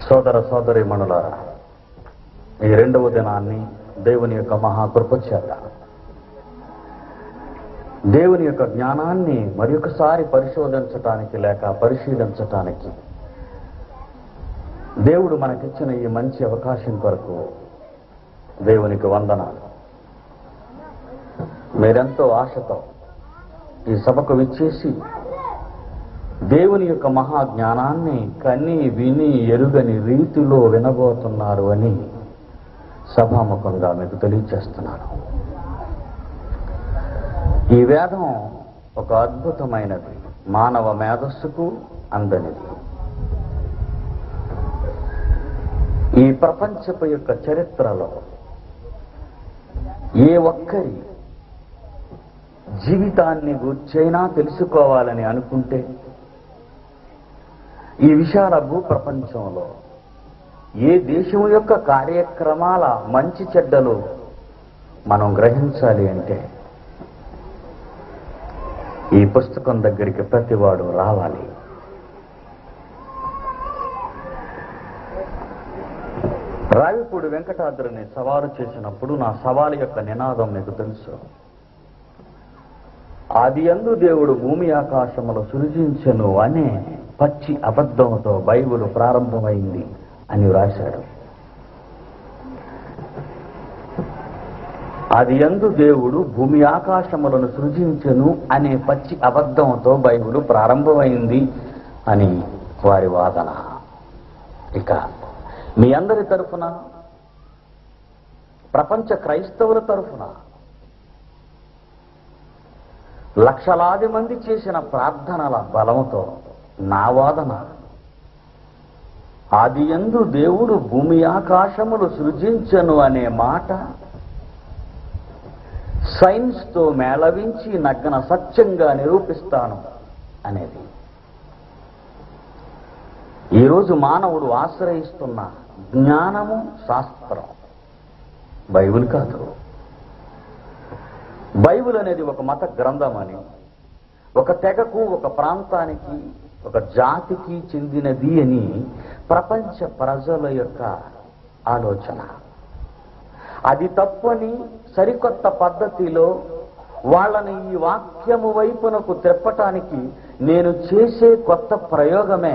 సోదర సోదరి మణులారా ఈ రెండవ దినాన్ని దేవుని యొక్క మహాకృప చేత దేవుని యొక్క జ్ఞానాన్ని మరొకసారి పరిశోధించటానికి లేక పరిశీలించటానికి దేవుడు మనకిచ్చిన ఈ మంచి అవకాశం కొరకు దేవునికి వందనాలు మీరెంతో ఆశతో ఈ సభకు విచ్చేసి దేవుని యొక్క మహా జ్ఞానాన్ని కని విని ఎరుగని రీతిలో వినబోతున్నారు అని సభాముఖంగా మీకు తెలియచేస్తున్నాను ఈ వేదం ఒక అద్భుతమైనది మానవ మేధస్సుకు అందనిది ఈ ప్రపంచపు యొక్క చరిత్రలో ఏ ఒక్కరి జీవితాన్ని గుర్చైనా తెలుసుకోవాలని అనుకుంటే ఈ విశాల భూప్రపంచంలో ఏ దేశం యొక్క కార్యక్రమాల మంచి చెడ్డలు మనం గ్రహించాలి అంటే ఈ పుస్తకం దగ్గరికి ప్రతివాడు రావాలి రావిపూడి వెంకటాద్రిని సవాలు చేసినప్పుడు నా సవాలు యొక్క నినాదం మీకు తెలుసు ఆది అందు దేవుడు భూమి ఆకాశములు సృజించెను అనే పచ్చి అబద్ధంతో బైబిల్ ప్రారంభమైంది అని వ్రాశాడు అది ఎందు దేవుడు భూమి ఆకాశములను సృజించెను అనే పచ్చి అబద్ధంతో బైబిల్ ప్రారంభమైంది అని వారి వాదన ఇక మీ అందరి తరఫున ప్రపంచ క్రైస్తవుల తరఫున లక్షలాది మంది చేసిన ప్రార్థనల బలంతో నా వాదన ఆది ఎందు దేవుడు భూమి ఆకాశములు సృజించను అనే మాట సైన్స్తో మేళవించి నగ్గన సత్యంగా నిరూపిస్తాను అనేది ఈరోజు మానవుడు ఆశ్రయిస్తున్న జ్ఞానము శాస్త్రం బైబిల్ కాదు బైబిల్ అనేది ఒక మత గ్రంథం అని ఒక తెగకు ఒక ప్రాంతానికి ఒక జాతికి చెందినది అని ప్రపంచ ప్రజల యొక్క ఆలోచన అది తప్పని సరికొత్త పద్ధతిలో వాళ్ళని ఈ వాక్యము వైపునకు తిప్పటానికి నేను చేసే కొత్త ప్రయోగమే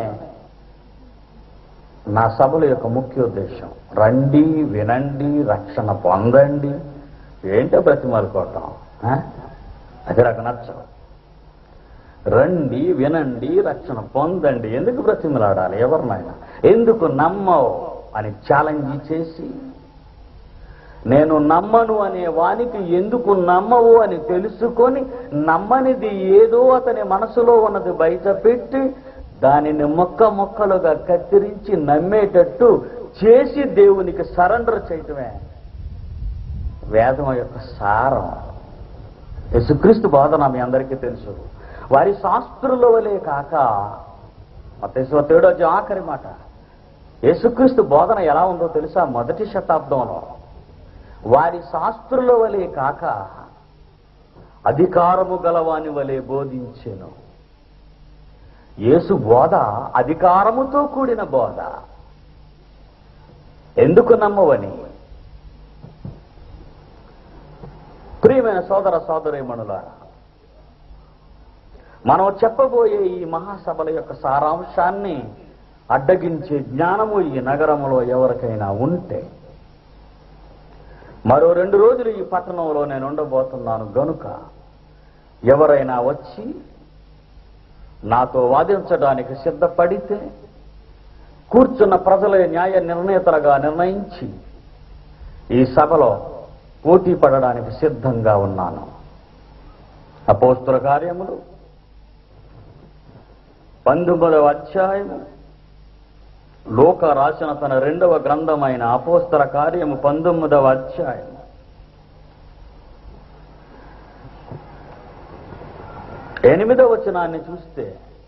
నా సభల యొక్క ముఖ్య ఉద్దేశం రండి వినండి రక్షణ పొందండి ఏంటో బ్రతిమాలుకోవటం ఆ? అది నాకు నచ్చదు రండి వినండి రక్షణ పొందండి ఎందుకు బ్రతిమలాడాలి ఎవరినైనా ఎందుకు నమ్మవు అని ఛాలెంజ్ చేసి నేను నమ్మను అనే వానికి ఎందుకు నమ్మవు అని తెలుసుకొని నమ్మనిది ఏదో అతని మనసులో ఉన్నది బయట పెట్టి దానిని మొక్క మొక్కలుగా కత్తిరించి నమ్మేటట్టు చేసి దేవునికి సరెండర్ చేయటమే వేదం యొక్క సారం యేసుక్రీస్తు బోధన మీ అందరికీ తెలుసు వారి శాస్త్రుల వలె కాక మతేశ్వ తేడో ఆఖరి మాట యేసుక్రీస్తు బోధన ఎలా ఉందో తెలుసా మొదటి శతాబ్దంలో వారి శాస్త్రుల వలె కాక అధికారము గలవాని వలె బోధించెను యేసు బోధ అధికారముతో కూడిన బోధ ఎందుకు నమ్మవని ప్రియమైన సోదర సోదరీమణులారా మనం చెప్పబోయే ఈ మహాసభల యొక్క సారాంశాన్ని అడ్డగించే జ్ఞానము ఈ నగరంలో ఎవరికైనా ఉంటే మరో రెండు రోజులు ఈ పట్టణంలో నేను ఉండబోతున్నాను గనుక ఎవరైనా వచ్చి నాతో వాదించడానికి సిద్ధపడితే కూర్చున్న ప్రజల న్యాయ నిర్ణేతలుగా నిర్ణయించి ఈ సభలో పోటీ పడడానికి సిద్ధంగా ఉన్నాను అపోస్తుల కార్యములు పంతొమ్మిదవ అధ్యాయము లోక రాసిన తన రెండవ గ్రంథమైన అపోస్తల కార్యము పంతొమ్మిదవ అధ్యాయం ఎనిమిదవ వచనాన్ని చూస్తే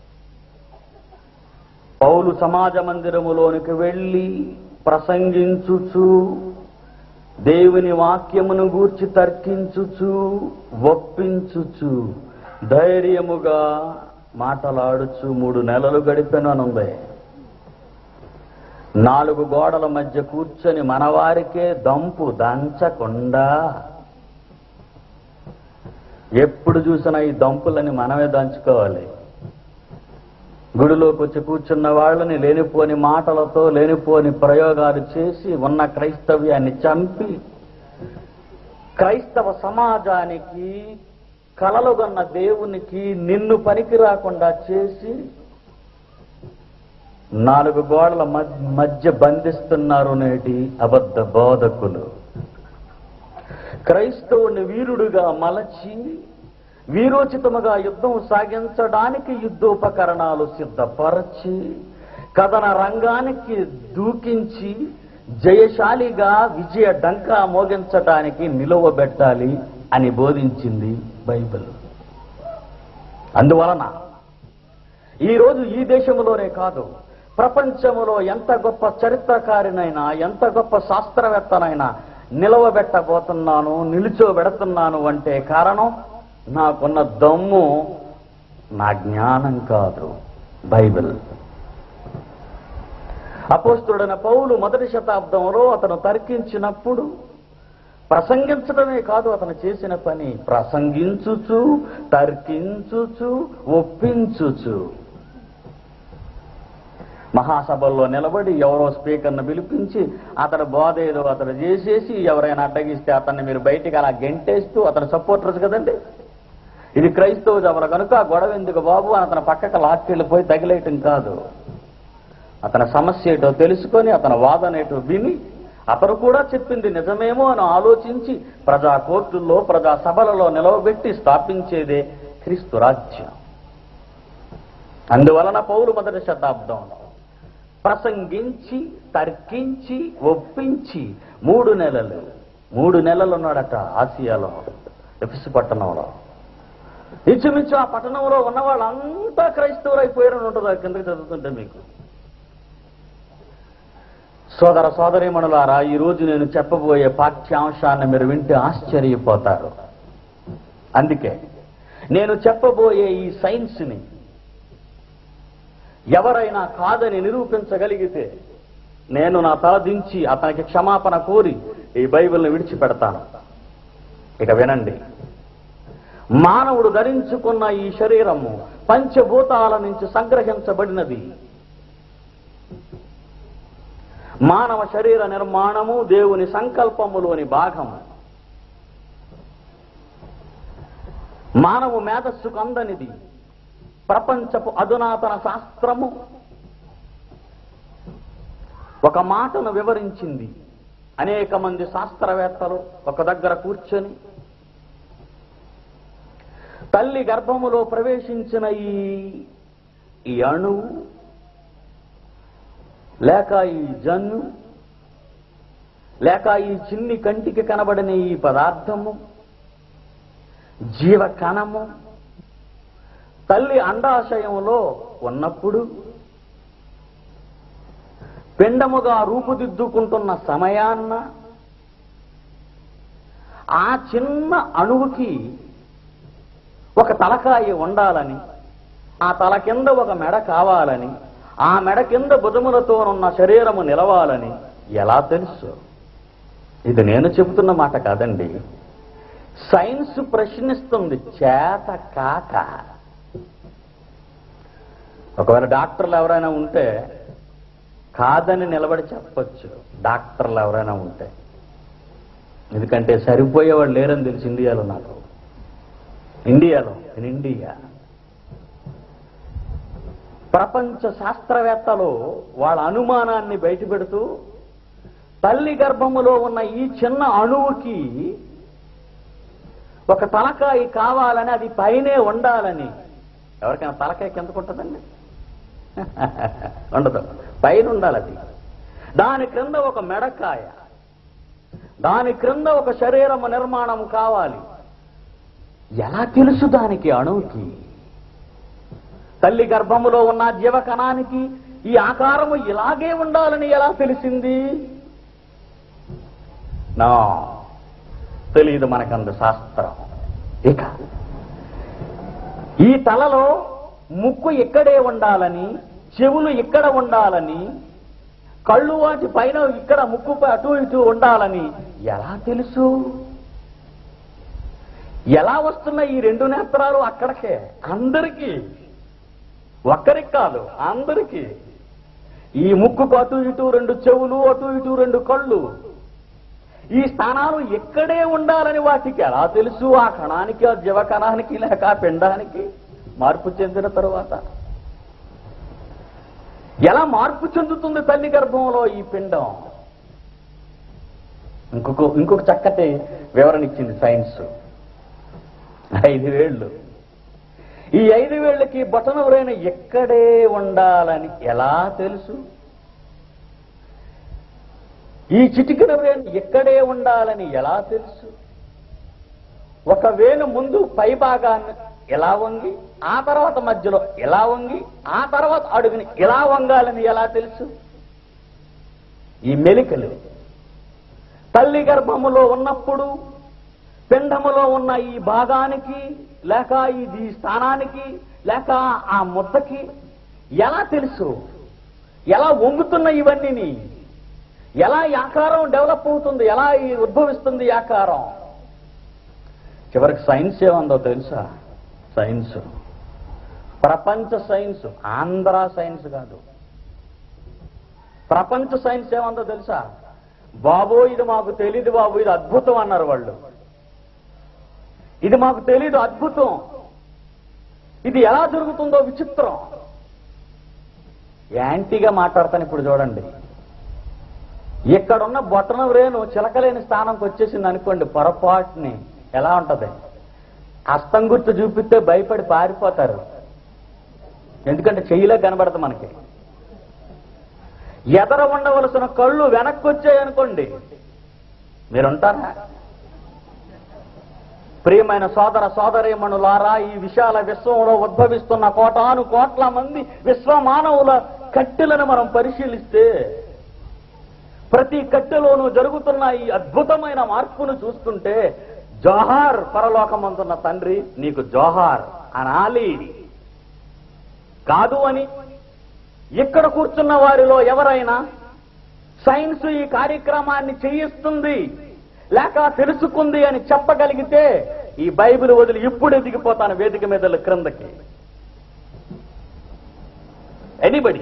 పౌలు సమాజ మందిరములోనికి వెళ్ళి ప్రసంగించుచు దేవుని వాక్యమును గూర్చి తర్కించుచు ఒప్పించుచు ధైర్యముగా మాటలాడుచు మూడు నెలలు గడిపెను అనుంది నాలుగు గోడల మధ్య కూర్చొని మనవారికే దంపు దంచకుండా ఎప్పుడు చూసినా ఈ దంపులని మనమే దంచుకోవాలి గుడిలోకి వచ్చి కూర్చున్న వాళ్ళని లేనిపోని మాటలతో లేనిపోని ప్రయోగాలు చేసి ఉన్న క్రైస్తవ్యాన్ని చంపి క్రైస్తవ సమాజానికి కలలుగన్న దేవునికి నిన్ను పనికి రాకుండా చేసి నాలుగు గోడల మధ్య మధ్య బంధిస్తున్నారు నేటి అబద్ధ బోధకులు క్రైస్తవుని వీరుడుగా మలచి వీరోచితముగా యుద్ధం సాగించడానికి యుద్ధోపకరణాలు సిద్ధపరచి కథన రంగానికి దూకించి జయశాలిగా విజయ డంకా మోగించటానికి నిలువబెట్టాలి అని బోధించింది బైబిల్ అందువలన ఈరోజు ఈ దేశంలోనే కాదు ప్రపంచములో ఎంత గొప్ప చరిత్రకారినైనా ఎంత గొప్ప శాస్త్రవేత్తనైనా నిలవబెట్టబోతున్నాను నిలుచోబెడుతున్నాను అంటే కారణం నాకున్న దమ్ము నా జ్ఞానం కాదు బైబిల్ అపోస్తుడైన పౌలు మొదటి శతాబ్దంలో అతను తర్కించినప్పుడు ప్రసంగించడమే కాదు అతను చేసిన పని ప్రసంగించుచు తర్కించుచు ఒప్పించుచు మహాసభల్లో నిలబడి ఎవరో స్పీకర్ను పిలిపించి అతడు బోధ ఏదో అతడు చేసేసి ఎవరైనా అడ్డగిస్తే అతన్ని మీరు బయటికి అలా గెంటేస్తూ అతను సపోర్టర్స్ కదండి ఇది క్రైస్తవ సభలు కనుక ఆ గొడవ ఎందుకు బాబు అని అతను పక్కకు లాక్కెళ్ళిపోయి తగిలేయటం కాదు అతని సమస్య ఏటో తెలుసుకొని అతని వాదన ఏటో విని అతను కూడా చెప్పింది నిజమేమో అని ఆలోచించి ప్రజా కోర్టుల్లో ప్రజా సభలలో నిలవబెట్టి స్థాపించేదే క్రీస్తు రాజ్యం అందువలన పౌరు మొదటి శతాబ్దంలో ప్రసంగించి తర్కించి ఒప్పించి మూడు నెలలు మూడు నెలలు ఉన్నాడట ఆసియాలో ఎఫిస్ పట్టణంలో ఇంచుమించు ఆ పట్టణంలో ఉన్న వాళ్ళంతా క్రైస్తవులు అయిపోయారని ఉంటుంది ఆ కిందకి చదువుతుంటే మీకు సోదర సోదరీమణులారా ఈ రోజు నేను చెప్పబోయే పాఠ్యాంశాన్ని మీరు వింటే ఆశ్చర్యపోతారు అందుకే నేను చెప్పబోయే ఈ సైన్స్ని ఎవరైనా కాదని నిరూపించగలిగితే నేను నా తల దించి అతనికి క్షమాపణ కోరి ఈ బైబిల్ని విడిచిపెడతాను ఇక వినండి మానవుడు ధరించుకున్న ఈ శరీరము పంచభూతాల నుంచి సంగ్రహించబడినది మానవ శరీర నిర్మాణము దేవుని సంకల్పములోని భాగము మానవ మేధస్సుకు అందనిది ప్రపంచపు అధునాతన శాస్త్రము ఒక మాటను వివరించింది అనేక మంది శాస్త్రవేత్తలు ఒక దగ్గర కూర్చొని తల్లి గర్భములో ప్రవేశించిన ఈ ఈ అణువు లేక ఈ జన్ను లేక ఈ చిన్ని కంటికి కనబడిన ఈ పదార్థము జీవ కణము తల్లి అండాశయంలో ఉన్నప్పుడు పిండముగా రూపుదిద్దుకుంటున్న సమయాన్న ఆ చిన్న అణువుకి ఒక తలకాయ ఉండాలని ఆ తల కింద ఒక మెడ కావాలని ఆ మెడ కింద భుజములతోనున్న శరీరము నిలవాలని ఎలా తెలుసు ఇది నేను చెబుతున్న మాట కాదండి సైన్స్ ప్రశ్నిస్తుంది చేత కాక ఒకవేళ డాక్టర్లు ఎవరైనా ఉంటే కాదని నిలబడి చెప్పొచ్చు డాక్టర్లు ఎవరైనా ఉంటే ఎందుకంటే సరిపోయేవాళ్ళు లేరని తెలిసి ఇండియాలో నాకు ఇండియాలో ఇన్ ఇండియా ప్రపంచ శాస్త్రవేత్తలు వాళ్ళ అనుమానాన్ని బయటపెడుతూ తల్లి గర్భములో ఉన్న ఈ చిన్న అణువుకి ఒక తలకాయ కావాలని అది పైనే ఉండాలని ఎవరికైనా తలకాయ కిందకు ఉంటుందండి ఉండదు పైన ఉండాలి అది దాని క్రింద ఒక మెడకాయ దాని క్రింద ఒక శరీరము నిర్మాణం కావాలి ఎలా తెలుసు దానికి అణువుకి తల్లి గర్భములో ఉన్న జీవకణానికి ఈ ఆకారము ఇలాగే ఉండాలని ఎలా తెలిసింది నా తెలియదు మనకందు శాస్త్రం ఇక ఈ తలలో ముక్కు ఇక్కడే ఉండాలని చెవులు ఇక్కడ ఉండాలని కళ్ళు వాటి పైన ఇక్కడ ముక్కుపై అటు ఇటు ఉండాలని ఎలా తెలుసు ఎలా వస్తున్నాయి ఈ రెండు నేత్రాలు అక్కడికే అందరికీ ఒక్కరికి కాదు అందరికీ ఈ ముక్కుకు అటు ఇటు రెండు చెవులు అటు ఇటు రెండు కళ్ళు ఈ స్థానాలు ఎక్కడే ఉండాలని వాటికి ఎలా తెలుసు ఆ కణానికి ఆ జీవ కణానికి లేక ఆ పిండానికి మార్పు చెందిన తరువాత ఎలా మార్పు చెందుతుంది తల్లి గర్భంలో ఈ పిండం ఇంకొక ఇంకొక చక్కటి వివరణ ఇచ్చింది సైన్స్ ఐదు వేళ్ళు ఈ ఐదు వేళ్ళకి బటన్ ఎవరైనా ఎక్కడే ఉండాలని ఎలా తెలుసు ఈ చిటికిన వేలు ఎక్కడే ఉండాలని ఎలా తెలుసు ఒక వేలు ముందు పై భాగాన్ని ఎలా వంగి ఆ తర్వాత మధ్యలో ఎలా వంగి ఆ తర్వాత అడుగుని ఎలా వంగాలని ఎలా తెలుసు ఈ మెలికలు తల్లి గర్భములో ఉన్నప్పుడు పిండములో ఉన్న ఈ భాగానికి లేక ఇది స్థానానికి లేక ఆ ముద్దకి ఎలా తెలుసు ఎలా వంగుతున్న ఇవన్నీ ఎలా ఈ ఆకారం డెవలప్ అవుతుంది ఎలా ఈ ఉద్భవిస్తుంది ఈ ఆకారం చివరికి సైన్స్ ఏముందో తెలుసా సైన్స్ ప్రపంచ సైన్స్ ఆంధ్ర సైన్స్ కాదు ప్రపంచ సైన్స్ ఏముందో తెలుసా బాబో ఇది మాకు తెలియదు బాబు ఇది అద్భుతం అన్నారు వాళ్ళు ఇది మాకు తెలీదు అద్భుతం ఇది ఎలా జరుగుతుందో విచిత్రం యాంటీగా మాట్లాడతాను ఇప్పుడు చూడండి ఇక్కడున్న బొట్టన రేణు చిలకలేని స్థానంకి వచ్చేసింది అనుకోండి పొరపాటుని ఎలా ఉంటది హస్తం గుర్తు చూపిస్తే భయపడి పారిపోతారు ఎందుకంటే చెయ్యిలో కనబడదు మనకి ఎదర ఉండవలసిన కళ్ళు వెనక్కి వచ్చాయనుకోండి మీరుంటారా ప్రియమైన సోదర సోదరీమణులారా ఈ విశాల విశ్వంలో ఉద్భవిస్తున్న కోటాను కోట్ల మంది విశ్వమానవుల కట్టెలను మనం పరిశీలిస్తే ప్రతి కట్టెలోనూ జరుగుతున్న ఈ అద్భుతమైన మార్పును చూస్తుంటే జోహార్ పరలోకమంతున్న తండ్రి నీకు జోహార్ అనాలి కాదు అని ఇక్కడ కూర్చున్న వారిలో ఎవరైనా సైన్స్ ఈ కార్యక్రమాన్ని చేయిస్తుంది లేక తెలుసుకుంది అని చెప్పగలిగితే ఈ బైబిల్ వదిలి ఇప్పుడు ఎదిగిపోతాను వేదిక మీద క్రిందకి ఎనీబడి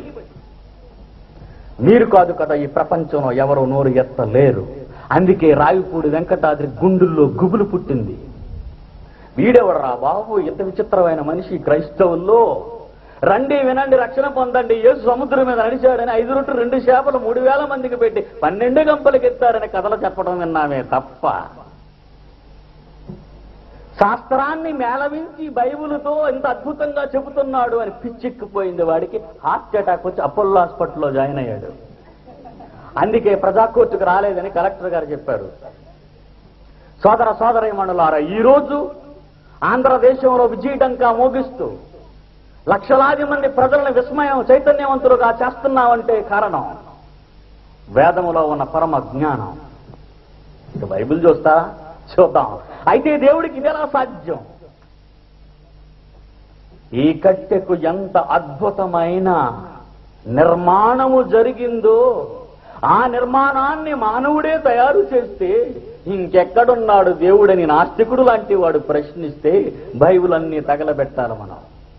మీరు కాదు కదా ఈ ప్రపంచంలో ఎవరు నోరు ఎత్తలేరు అందుకే రావిపూడి వెంకటాద్రి గుండుల్లో గుబులు పుట్టింది వీడెవడరా బాబు ఎంత విచిత్రమైన మనిషి క్రైస్తవుల్లో రండి వినండి రక్షణ పొందండి యేసు సముద్రం మీద నడిచాడని ఐదు రొట్టు రెండు చేపలు మూడు వేల మందికి పెట్టి పన్నెండు గంపలకి ఎత్తారని కథలు చెప్పడం విన్నామే తప్ప శాస్త్రాన్ని మేళవించి బైబిలుతో ఎంత అద్భుతంగా చెబుతున్నాడు అని పిచ్చెక్కిపోయింది వాడికి హార్ట్ అటాక్ వచ్చి అపోలో హాస్పిటల్లో జాయిన్ అయ్యాడు అందుకే ప్రజా కోర్టుకు రాలేదని కలెక్టర్ గారు చెప్పారు సోదర సోదరీమణులారా ఈ రోజు ఆంధ్రదేశంలో విజయడంకా మోగిస్తూ లక్షలాది మంది ప్రజలను విస్మయం చైతన్యవంతులుగా చేస్తున్నామంటే కారణం వేదములో ఉన్న పరమ జ్ఞానం ఇక బైబిల్ చూస్తా చూద్దాం అయితే దేవుడికి ఇది ఎలా సాధ్యం ఈ కట్టెకు ఎంత అద్భుతమైన నిర్మాణము జరిగిందో ఆ నిర్మాణాన్ని మానవుడే తయారు చేస్తే ఇంకెక్కడున్నాడు దేవుడని నాస్తికుడు లాంటి వాడు ప్రశ్నిస్తే బైబిల్ అన్ని తగలబెట్టాలి మనం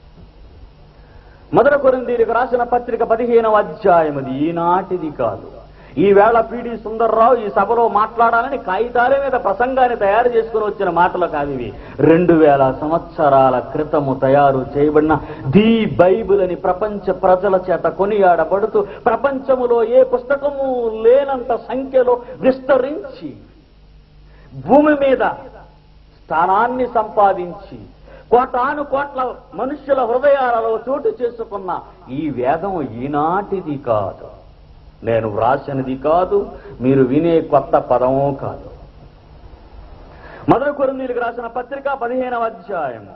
మొదటి కొరిందీరికి రాసిన పత్రిక పదిహేనవ అధ్యాయం అది ఈనాటిది కాదు ఈ వేళ పిడి సుందర్రావు ఈ సభలో మాట్లాడాలని కాగితాల మీద ప్రసంగాన్ని తయారు చేసుకుని వచ్చిన మాటలు కాదు ఇవి రెండు వేల సంవత్సరాల క్రితము తయారు చేయబడిన ది బైబిల్ అని ప్రపంచ ప్రజల చేత కొనియాడబడుతూ ప్రపంచములో ఏ పుస్తకము లేనంత సంఖ్యలో విస్తరించి భూమి మీద స్థానాన్ని సంపాదించి కోటాను కోట్ల మనుష్యుల హృదయాలలో చోటు చేసుకున్న ఈ వేదం ఈనాటిది కాదు నేను వ్రాసినది కాదు మీరు వినే కొత్త పదము కాదు మొదటి కొరిందీలకు రాసిన పత్రిక పదిహేనవ అధ్యాయం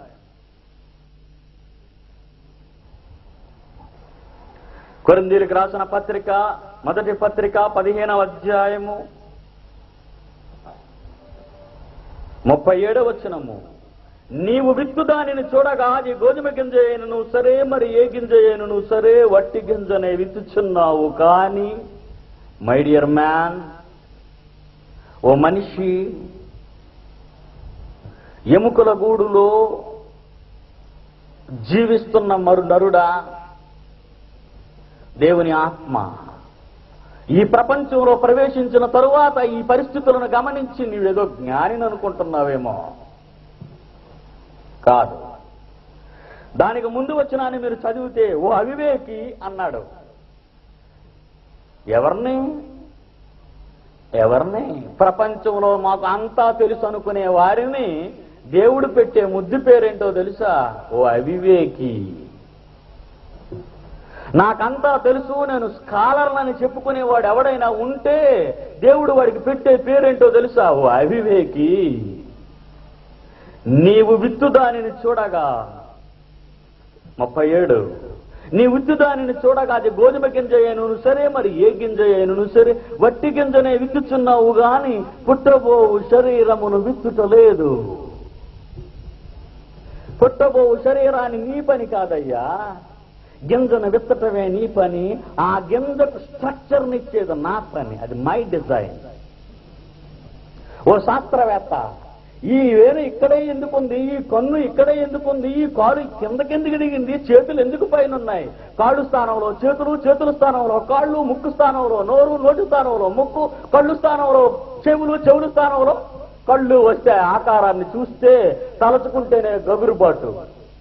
కొరిందీలకు రాసిన పత్రిక మొదటి పత్రిక పదిహేనవ అధ్యాయము ముప్పై ఏడవ వచనము నీవు విత్తు దానిని చూడగా అది గోధుమ గింజ అయినను సరే మరి ఏ గింజ అయినను సరే వట్టి గింజనే విత్తుచున్నావు కానీ మై డియర్ మ్యాన్ ఓ మనిషి ఎముకల గూడులో జీవిస్తున్న మరు నరుడా దేవుని ఆత్మ ఈ ప్రపంచంలో ప్రవేశించిన తరువాత ఈ పరిస్థితులను గమనించి నీవేదో జ్ఞానిని అనుకుంటున్నావేమో కాదు దానికి ముందు వచ్చినాన్ని మీరు చదివితే ఓ అవివేకి అన్నాడు ఎవరిని ఎవరిని ప్రపంచంలో మాకు అంతా తెలుసు అనుకునే వారిని దేవుడు పెట్టే ముద్దు పేరేంటో తెలుసా ఓ అవివేకి నాకంతా తెలుసు నేను స్కాలర్లని చెప్పుకునేవాడు ఎవడైనా ఉంటే దేవుడు వాడికి పెట్టే పేరేంటో తెలుసా ఓ అవివేకి నీవు విత్తు దానిని చూడగా ముప్పై ఏడు నీ విత్తు దానిని చూడగా అది గోధుమ గింజ అయినను సరే మరి ఏ గింజ అయినను సరే వట్టి గింజనే విత్తుచున్నావు గాని పుట్టబోవు శరీరమును విత్తుటలేదు పుట్టబోవు శరీరాన్ని నీ పని కాదయ్యా గింజను విత్తటమే నీ పని ఆ గింజకు స్ట్రక్చర్నిచ్చేది నా పని అది మై డిజైన్ ఓ శాస్త్రవేత్త ఈ వేలు ఇక్కడే ఎందుకుంది ఈ కన్ను ఇక్కడే ఎందుకుంది ఈ కాలు కిందకెందుకు దిగింది చేతులు ఎందుకు పైన ఉన్నాయి కాళ్ళు స్థానంలో చేతులు చేతుల స్థానంలో కాళ్ళు ముక్కు స్థానంలో నోరు నోటి స్థానంలో ముక్కు కళ్ళు స్థానంలో చెవులు చెవుల స్థానంలో కళ్ళు వస్తే ఆకారాన్ని చూస్తే తలచుకుంటేనే గగురుబాటు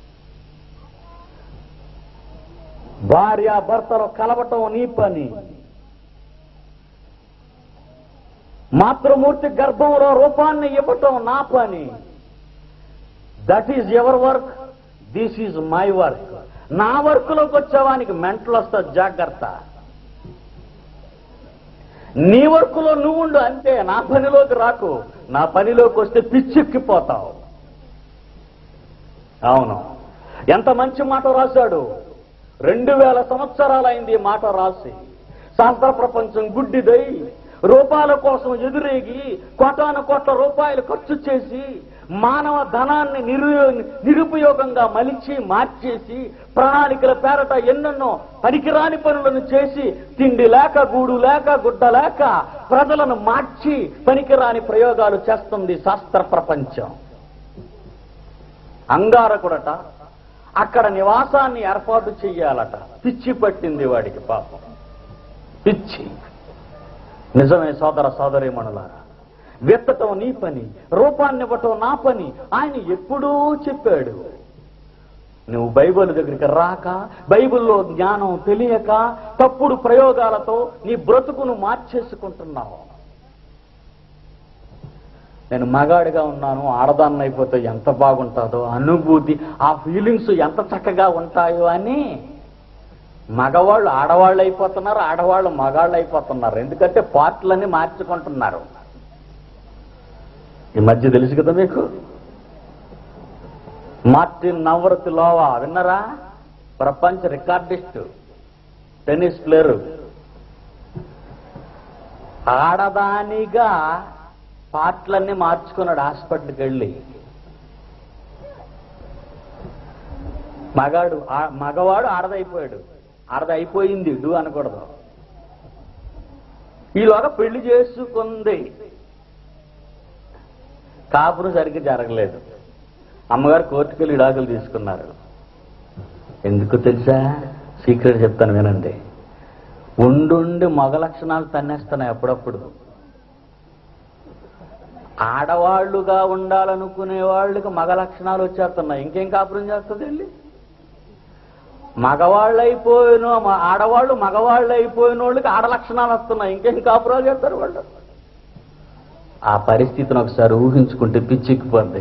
భార్య భర్తలు కలవటం నీ పని మాతృమూర్తి గర్భంలో రూపాన్ని ఇవ్వటం నా పని that is our work this is my work నా వర్క్లోకి వచ్చేవానికి మెంటలు వస్తా జాగ్రత్త నీ వర్క్లో నువ్వు ఉండు అంతే నా పనిలోకి రాకు నా పనిలోకి వస్తే పిచ్చెక్కిపోతావు అవును ఎంత మంచి మాట రాశాడు రెండు వేల సంవత్సరాలైంది ఈ మాట రాసి శాస్త్ర ప్రపంచం గుడ్డిదై రూపాయల కోసం ఎదురేగి కోటాను కోట్ల రూపాయలు ఖర్చు చేసి మానవ ధనాన్ని నిరు నిరుపయోగంగా మలిచి మార్చేసి ప్రణాళికల పేరట ఎన్నెన్నో పనికిరాని పనులను చేసి తిండి లేక గూడు లేక గుడ్డ లేక ప్రజలను మార్చి పనికిరాని ప్రయోగాలు చేస్తుంది శాస్త్ర ప్రపంచం అంగారకుడట అక్కడ నివాసాన్ని ఏర్పాటు చెయ్యాలట పిచ్చి పట్టింది వాడికి పాపం పిచ్చి నిజమే సోదర సోదరీమణులారా విత్తటం నీ పని రూపాన్ని ఇవ్వటం నా పని ఆయన ఎప్పుడూ చెప్పాడు నువ్వు బైబిల్ దగ్గరికి రాక బైబిల్లో జ్ఞానం తెలియక తప్పుడు ప్రయోగాలతో నీ బ్రతుకును మార్చేసుకుంటున్నావు నేను మగాడిగా ఉన్నాను ఆడదాన్ని అయిపోతే ఎంత బాగుంటుందో అనుభూతి ఆ ఫీలింగ్స్ ఎంత చక్కగా ఉంటాయో అని మగవాళ్ళు ఆడవాళ్ళు అయిపోతున్నారు ఆడవాళ్ళు మగాళ్ళు అయిపోతున్నారు ఎందుకంటే పార్ట్లన్నీ మార్చుకుంటున్నారు ఈ మధ్య తెలుసు కదా మీకు మార్టిన్ నవరతి లోవా విన్నరా ప్రపంచ రికార్డిస్ట్ టెన్నిస్ ప్లేయరు ఆడదానిగా పార్ట్లన్నీ మార్చుకున్నాడు హాస్పిటల్కి వెళ్ళి మగాడు ఆ- మగవాడు ఆడదైపోయాడు ఆడదైపోయింది డు అనకూడదు ఈలోగా పెళ్లి చేసుకుంది కాపురం సరిగ్గా జరగలేదు అమ్మగారు కోర్టుకు వెళ్ళి విడాకులు తీసుకున్నారు ఎందుకు తెలుసా సీక్రెట్ చెప్తాను వినండి ఉండుండి మగ లక్షణాలు తన్నేస్తున్నాయి అప్పుడప్పుడు ఆడవాళ్లుగా ఉండాలనుకునే వాళ్ళకి మగ లక్షణాలు వచ్చేస్తున్నాయి ఇంకేం కాపురం చేస్తుంది వెళ్ళి మగవాళ్ళు అయిపోయిన మ- ఆడవాళ్ళు మగవాళ్ళు అయిపోయిన వాళ్ళకి ఆడ లక్షణాలు వస్తున్నాయి ఇంకేం కాపురాలు చేస్తారు వాళ్ళు ఆ పరిస్థితిని ఒకసారి ఊహించుకుంటే పిచ్చిక్కిపోద్ది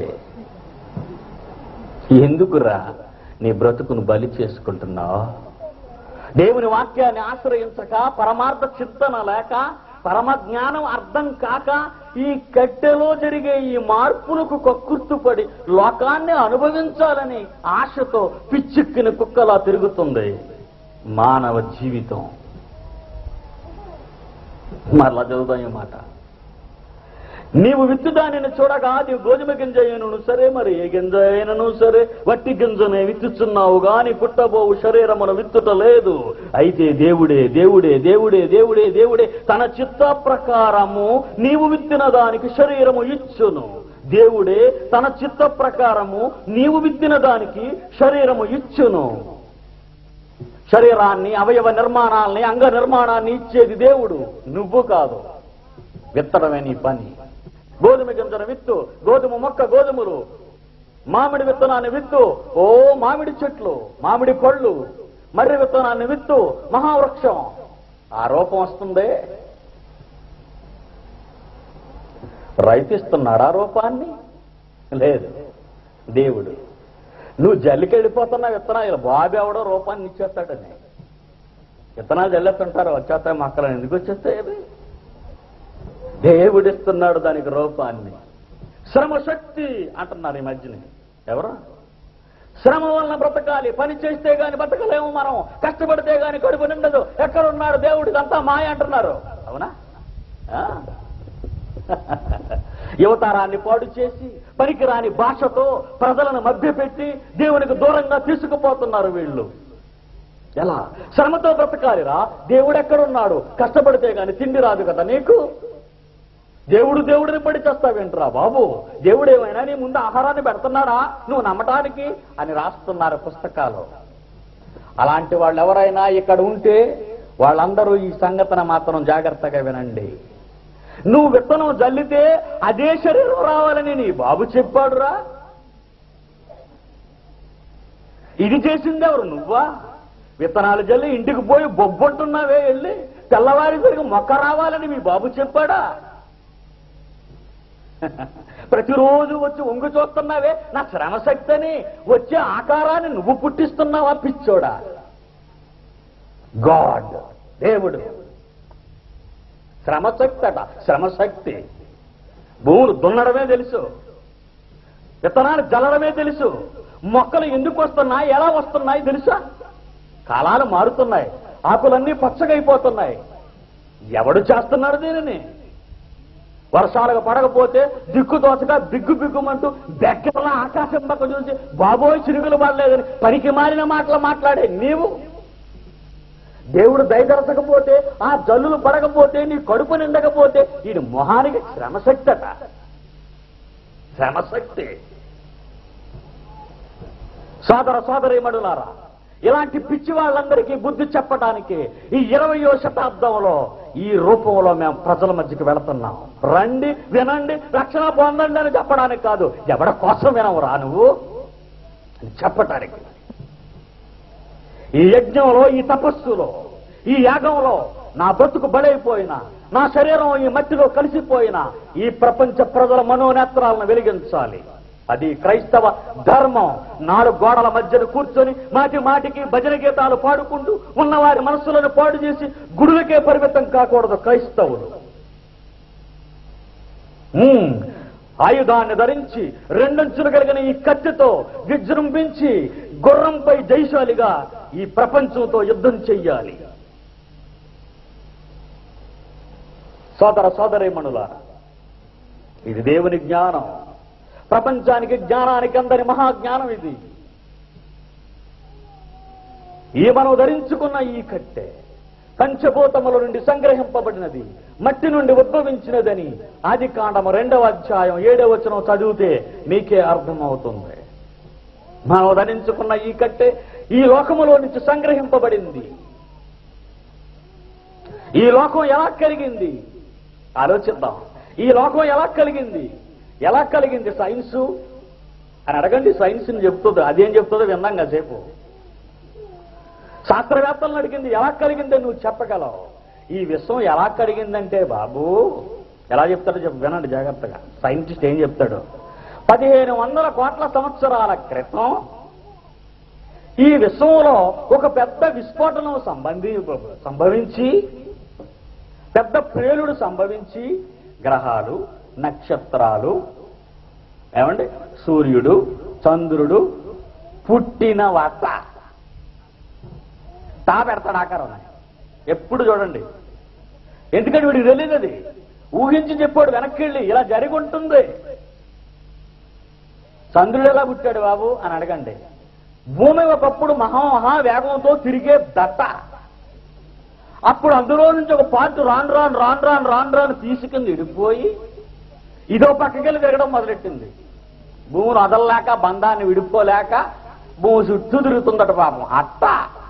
ఎందుకురా నీ బ్రతుకును బలి చేసుకుంటున్నావు దేవుని వాక్యాన్ని ఆశ్రయించక పరమార్థ చింతన లేక పరమ జ్ఞానం అర్థం కాక ఈ కట్టెలో జరిగే ఈ మార్పులకు కక్కుర్తుపడి లోకాన్ని అనుభవించాలని ఆశతో పిచ్చెక్కిన కుక్కలా తిరుగుతుంది మానవ జీవితం మరలా చదువుతాం ఈ మాట నీవు విత్తు దానిని చూడగా అది గోధుమ గింజ అయినను సరే మరి ఏ గింజ అయినను సరే వట్టి గింజనే విత్తుచున్నావు గాని పుట్టబోవు శరీరమును విత్తుట లేదు అయితే దేవుడే దేవుడే దేవుడే దేవుడే దేవుడే తన చిత్త ప్రకారము నీవు విత్తిన దానికి శరీరము ఇచ్చును దేవుడే తన చిత్త ప్రకారము నీవు విత్తిన దానికి శరీరము ఇచ్చును శరీరాన్ని అవయవ నిర్మాణాల్ని అంగ నిర్మాణాన్ని ఇచ్చేది దేవుడు నువ్వు కాదు విత్తడమే నీ పని గోధుమ గింజల విత్తు గోధుమ మొక్క గోధుమలు మామిడి విత్తనాన్ని విత్తు ఓ మామిడి చెట్లు మామిడి పళ్ళు మర్రి విత్తనాన్ని విత్తు మహావృక్షం ఆ రూపం వస్తుందే రైతిస్తున్నాడా రూపాన్ని లేదు దేవుడు నువ్వు జల్లికి వెళ్ళిపోతున్నా విత్తనాలు బాబు ఎవడో రూపాన్ని ఇచ్చేస్తాడని విత్తనాలు జల్లేస్తుంటారు వచ్చేస్తాయి మొక్కలు ఎందుకు వచ్చేస్తాయి అవి దేవుడిస్తున్నాడు దానికి రూపాన్ని శ్రమ శక్తి అంటున్నారు ఈ మధ్యని ఎవరు శ్రమ వలన బ్రతకాలి పని చేస్తే గాని బ్రతకలేము మనం కష్టపడితే గాని కడుపు నిండదు ఎక్కడున్నాడు దేవుడు ఇదంతా మాయ అంటున్నారు అవునా ఆ? యువతరాన్ని పాడు చేసి పనికిరాని భాషతో ప్రజలను మభ్యపెట్టి దేవునికి దూరంగా తీసుకుపోతున్నారు వీళ్ళు ఎలా శ్రమతో బ్రతకాలిరా దేవుడు ఎక్కడున్నాడు కష్టపడితే గాని తిండి రాదు కదా నీకు దేవుడు దేవుడిని పడి చేస్తావేంట్రా బాబు దేవుడు ఏమైనా నీ ముందు ఆహారాన్ని పెడుతున్నాడా నువ్వు నమ్మటానికి అని రాస్తున్నారు పుస్తకాలు అలాంటి వాళ్ళు ఎవరైనా ఇక్కడ ఉంటే వాళ్ళందరూ ఈ సంగతిని మాత్రం జాగ్రత్తగా వినండి నువ్వు విత్తనం జల్లితే అదే శరీరం రావాలని నీ బాబు చెప్పాడురా ఇది చేసింది ఎవరు నువ్వా విత్తనాలు జల్లి ఇంటికి పోయి బొబ్బొంటున్నావే వెళ్ళి తెల్లవారి తిరిగి మొక్క రావాలని మీ బాబు చెప్పాడా ప్రతిరోజు వచ్చి ఒంగు చూస్తున్నావే నా శ్రమశక్తి అని వచ్చే ఆకారాన్ని నువ్వు పుట్టిస్తున్నావా పిచ్చోడా గాడ్ దేవుడు శ్రమశక్తి అట శ్రమశక్తి భూములు దున్నడమే తెలుసు విత్తనాలు జల్లడమే తెలుసు మొక్కలు ఎందుకు వస్తున్నాయి ఎలా వస్తున్నాయి తెలుసా కాలాలు మారుతున్నాయి ఆకులన్నీ పచ్చగైపోతున్నాయి ఎవడు చేస్తున్నాడు దీనిని వర్షాలకు పడకపోతే దిక్కు దోచగా బిగ్గు బిగ్గుమంటూ బెక్కల ఆకాశం పక్క చూసి బాబోయ్ చిరుగులు పడలేదని పనికి మారిన మాటలు మాట్లాడే నీవు దేవుడు దయదరచకపోతే ఆ జల్లులు పడకపోతే నీ కడుపు నిండకపోతే ఈ మొహానికి శ్రమశక్తి అట శ్రమశక్తి సోదర సోదరీమణులారా ఇలాంటి పిచ్చి వాళ్ళందరికీ బుద్ధి చెప్పడానికి ఈ ఇరవయో శతాబ్దంలో ఈ రూపంలో మేము ప్రజల మధ్యకి వెళుతున్నాం రండి వినండి రక్షణ పొందండి అని చెప్పడానికి కాదు ఎవడ కోసం వినవురా నువ్వు అని చెప్పటానికి ఈ యజ్ఞంలో ఈ తపస్సులో ఈ యాగంలో నా బ్రతుకు బలైపోయిన నా శరీరం ఈ మట్టిలో కలిసిపోయిన ఈ ప్రపంచ ప్రజల మనోనేత్రాలను వెలిగించాలి అది క్రైస్తవ ధర్మం నాలుగు గోడల మధ్యన కూర్చొని మాటి మాటికి భజన గీతాలు పాడుకుంటూ ఉన్నవారి మనస్సులను పాడు చేసి గుడులకే పరిమితం కాకూడదు క్రైస్తవులు ఉమ్, ఆయుధాన్ని ధరించి రెండంచులు కలిగిన ఈ కత్తితో విజృంభించి గుర్రంపై జైశాలిగా ఈ ప్రపంచంతో యుద్ధం చెయ్యాలి సోదర సోదరీమణుల ఇది దేవుని జ్ఞానం ప్రపంచానికి జ్ఞానానికి అందరి మహాజ్ఞానం ఇది ఈ మనం ధరించుకున్న ఈ కట్టె పంచభూతముల నుండి సంగ్రహింపబడినది మట్టి నుండి ఉద్భవించినదని ఆది కాండము రెండవ అధ్యాయం ఏడవ వచనం చదివితే మీకే అర్థమవుతుంది మనం ధరించుకున్న ఈ కట్టె ఈ లోకములో నుంచి సంగ్రహింపబడింది ఈ లోకం ఎలా కలిగింది ఆలోచిద్దాం ఈ లోకం ఎలా కలిగింది ఎలా కలిగింది సైన్సు అని అడగండి సైన్స్ చెప్తుంది అదేం చెప్తుందో విందాం కాసేపు శాస్త్రవేత్తలను అడిగింది ఎలా కలిగిందని నువ్వు చెప్పగలవు ఈ విశ్వం ఎలా కలిగిందంటే బాబు ఎలా చెప్తాడో చెప్పు వినండి జాగ్రత్తగా సైంటిస్ట్ ఏం చెప్తాడు పదిహేను వందల కోట్ల సంవత్సరాల క్రితం ఈ విశ్వంలో ఒక పెద్ద విస్ఫోటనం సంబంధి సంభవించి పెద్ద ప్రేలుడు సంభవించి గ్రహాలు నక్షత్రాలు ఏమండి సూర్యుడు చంద్రుడు పుట్టిన వార్త తా పెడతాడు ఆకారం ఎప్పుడు చూడండి ఎందుకంటే వీడికి తెలియదు అది ఊహించి చెప్పాడు వెనక్కి వెళ్ళి ఇలా జరిగి ఉంటుంది చంద్రుడు ఎలా పుట్టాడు బాబు అని అడగండి భూమి ఒకప్పుడు మహా మహా వేగంతో తిరిగే దట్ట అప్పుడు అందులో నుంచి ఒక పార్ట్ రాను రాను రాను రాను రాను రాను తీసుకుని ఇడిపోయి ఇదో పక్కకెళ్ళి తిరగడం మొదలెట్టింది భూమిని వదలలేక బంధాన్ని విడిపోలేక భూమి చుట్టూ తిరుగుతుందట పాపం అట్ట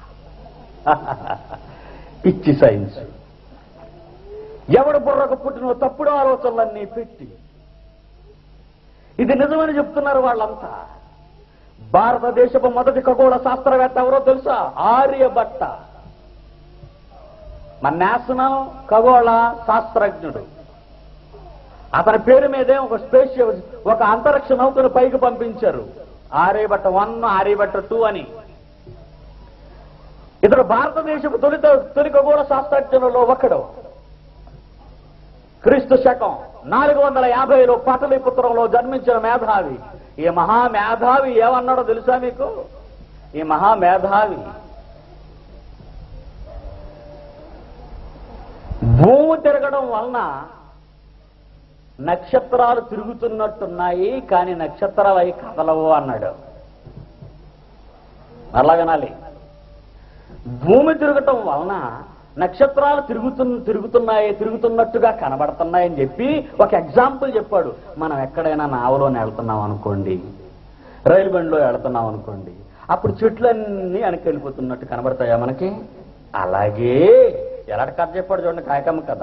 పిచ్చి సైన్స్ ఎవడు బుర్రకు పుట్టిన తప్పుడు ఆలోచనలన్నీ పెట్టి ఇది నిజమని చెప్తున్నారు వాళ్ళంతా భారతదేశపు మొదటి ఖగోళ శాస్త్రవేత్త ఎవరో తెలుసా ఆర్యభట్ట మన నేషనల్ ఖగోళ శాస్త్రజ్ఞుడు అతని పేరు మీదే ఒక స్పేస్ ఒక అంతరిక్ష నౌకను పైకి పంపించారు ఆర్యభట్ట వన్ ఆర్యభట్ట టూ అని ఇతడు భారతదేశపు తొలి తొలి ఖగోళ శాస్త్రజ్ఞులలో ఒకడు క్రీస్తు శకం నాలుగు వందల యాభైలో పటలిపుత్రంలో జన్మించిన మేధావి ఈ మహా మేధావి ఏమన్నాడో తెలుసా మీకు ఈ మహా మేధావి భూమి తిరగడం వలన నక్షత్రాలు తిరుగుతున్నట్టున్నాయి కానీ నక్షత్రాలు అవి కదలవు అన్నాడు అలా వినాలి భూమి తిరగటం వలన నక్షత్రాలు తిరుగుతు తిరుగుతున్నాయి తిరుగుతున్నట్టుగా కనబడుతున్నాయని చెప్పి ఒక ఎగ్జాంపుల్ చెప్పాడు మనం ఎక్కడైనా నావలోనే వెళ్తున్నాం అనుకోండి రైలు బండిలో వెళ్తున్నాం అనుకోండి అప్పుడు చెట్లన్నీ వెనక్కి వెళ్ళిపోతున్నట్టు కనబడతాయా మనకి అలాగే ఎలాంటి కథ చెప్పాడు చూడండి కాయకమ్మ కథ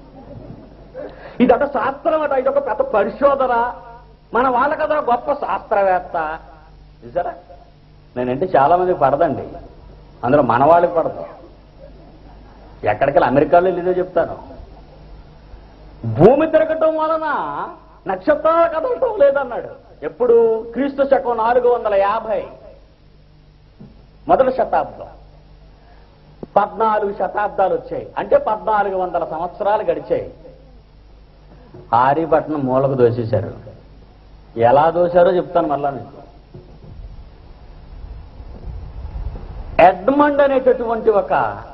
ఇదొక శాస్త్రం అట ఇదొక పెద్ద పరిశోధన మన వాళ్ళ కదా గొప్ప శాస్త్రవేత్త చూసారా నేనంటే చాలా మందికి పడదండి అందులో మన వాళ్ళకి పడదు ఎక్కడికి అమెరికాలో వెళ్ళిదో చెప్తాను భూమి తిరగటం వలన నక్షత్రాలు కదలటం లేదన్నాడు ఎప్పుడు క్రీస్తు శకం నాలుగు వందల యాభై మొదటి శతాబ్దం పద్నాలుగు శతాబ్దాలు వచ్చాయి అంటే పద్నాలుగు వందల సంవత్సరాలు గడిచాయి ఆర్యపట్నం మూలకు దోసేశారు ఎలా దోశారో చెప్తాను మళ్ళా మీకు ఎడ్మండ్ అనేటటువంటి ఒక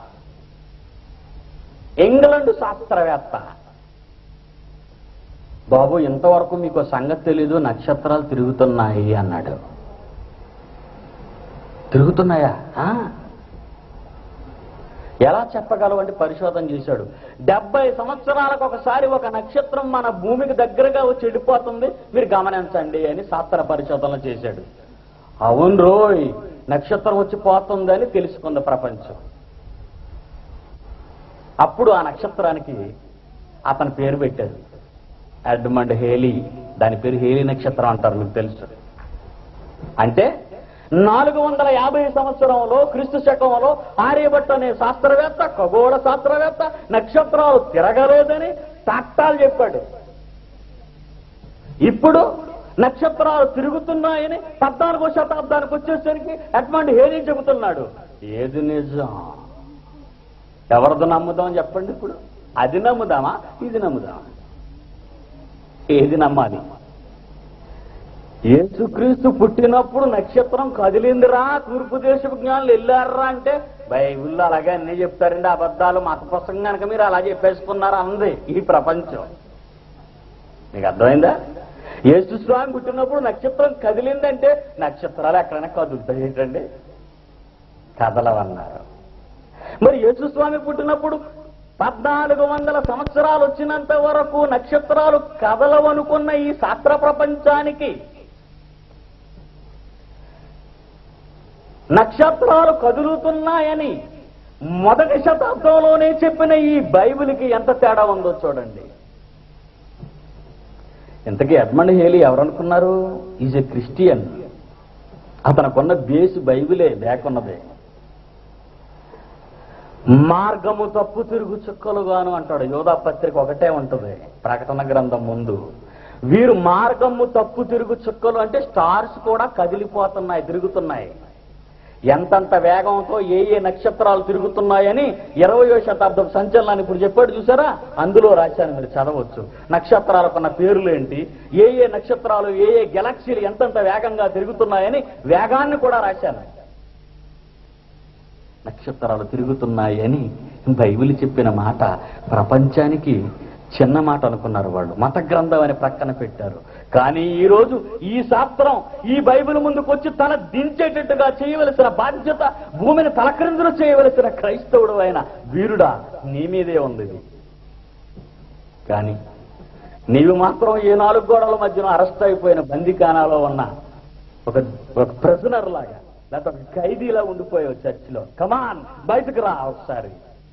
ఇంగ్లండ్ శాస్త్రవేత్త బాబు ఇంతవరకు మీకు సంగతి తెలీదు నక్షత్రాలు తిరుగుతున్నాయి అన్నాడు తిరుగుతున్నాయా ఆ? ఎలా చెప్పగలవంటే పరిశోధన చేశాడు డెబ్బై సంవత్సరాలకు ఒకసారి ఒక నక్షత్రం మన భూమికి దగ్గరగా వచ్చి చెడిపోతుంది మీరు గమనించండి అని శాస్త్ర పరిశోధనలు చేశాడు అవును రోయ్ నక్షత్రం వచ్చి పోతుందని తెలుసుకుంది ప్రపంచం అప్పుడు ఆ నక్షత్రానికి అతని పేరు పెట్టారు ఎడ్మండ్ హేలీ దాని పేరు హేలీ నక్షత్రం అంటారు మీకు తెలుసు అంటే నాలుగు వందల యాభై సంవత్సరంలో క్రీస్తు శకంలో ఆర్యభట్ట అనే శాస్త్రవేత్త ఖగోళ శాస్త్రవేత్త నక్షత్రాలు తిరగలేదని చట్టాలు చెప్పాడు ఇప్పుడు నక్షత్రాలు తిరుగుతున్నాయని పద్నాలుగో శతాబ్దానికి వచ్చేసరికి ఎడ్మండ్ హేలీ చెబుతున్నాడు ఏది నిజం ఎవరిది నమ్ముదాం చెప్పండి ఇప్పుడు అది నమ్ముదామా ఇది నమ్ముదామా ఏది నమ్మాలి యేసుక్రీస్తు పుట్టినప్పుడు నక్షత్రం కదిలిందిరా తూర్పు దేశపు జ్ఞానులు వెళ్ళారా అంటే బైబిల్లో అలాగే అన్నీ చెప్తారండి అబద్ధాలు మత పుస్తకం కనుక మీరు అలా చెప్పేసుకున్నారు అంది ఈ ప్రపంచం మీకు అర్థమైందా యేసు స్వామి పుట్టినప్పుడు నక్షత్రం కదిలిందంటే నక్షత్రాలు ఎక్కడైనా కదులుతాయి ఏంటండి కదలవన్నారు మరి యేసు స్వామి పుట్టినప్పుడు పద్నాలుగు వందల సంవత్సరాలు వచ్చినంత వరకు నక్షత్రాలు కదలవనుకున్న ఈ శాస్త్ర ప్రపంచానికి నక్షత్రాలు కదులుతున్నాయని మొదటి శతాబ్దంలోనే చెప్పిన ఈ బైబిల్కి ఎంత తేడా ఉందో చూడండి ఇంతకీ ఎడ్మండ్ హేలీ ఎవరనుకున్నారు ఈజ్ ఎ క్రిస్టియన్ అతనుకున్న బేస్ బైబిలే లేకున్నదే మార్గము తప్పు తిరుగు చుక్కలుగాను అంటాడు యోధా పత్రిక ఒకటే ఉంటుంది ప్రకటన గ్రంథం ముందు వీరు మార్గము తప్పు తిరుగు చుక్కలు అంటే స్టార్స్ కూడా కదిలిపోతున్నాయి తిరుగుతున్నాయి ఎంతంత వేగంతో ఏ ఏ నక్షత్రాలు తిరుగుతున్నాయని ఇరవయో శతాబ్దం సంచలనాన్ని ఇప్పుడు చెప్పాడు చూసారా అందులో రాశాను మీరు చదవచ్చు నక్షత్రాలకున్న పేర్లు ఏంటి ఏ ఏ నక్షత్రాలు ఏ ఏ గెలాక్సీలు ఎంతంత వేగంగా తిరుగుతున్నాయని వేగాన్ని కూడా రాశాను నక్షత్రాలు తిరుగుతున్నాయని బైబిల్ చెప్పిన మాట ప్రపంచానికి చిన్న మాట అనుకున్నారు వాళ్ళు మత గ్రంథం అని ప్రక్కన పెట్టారు కానీ ఈ రోజు ఈ శాస్త్రం ఈ బైబిల్ ముందుకు వచ్చి తల దించేటట్టుగా చేయవలసిన బాధ్యత భూమిని తలక్రిందులు చేయవలసిన క్రైస్తవుడు అయిన వీరుడా నీ మీదే ఉంది ఇది. కానీ నీవు మాత్రం ఈ నాలుగు గోడల మధ్యన అరెస్ట్ అయిపోయిన బందికానాలో ఉన్న ఒక ఒక ప్రెజనర్ లాగా లేకపోతే ఒక ఖైదీలా ఉండిపోయావు చర్చిలో కమాన్ బయటకు రా ఒకసారి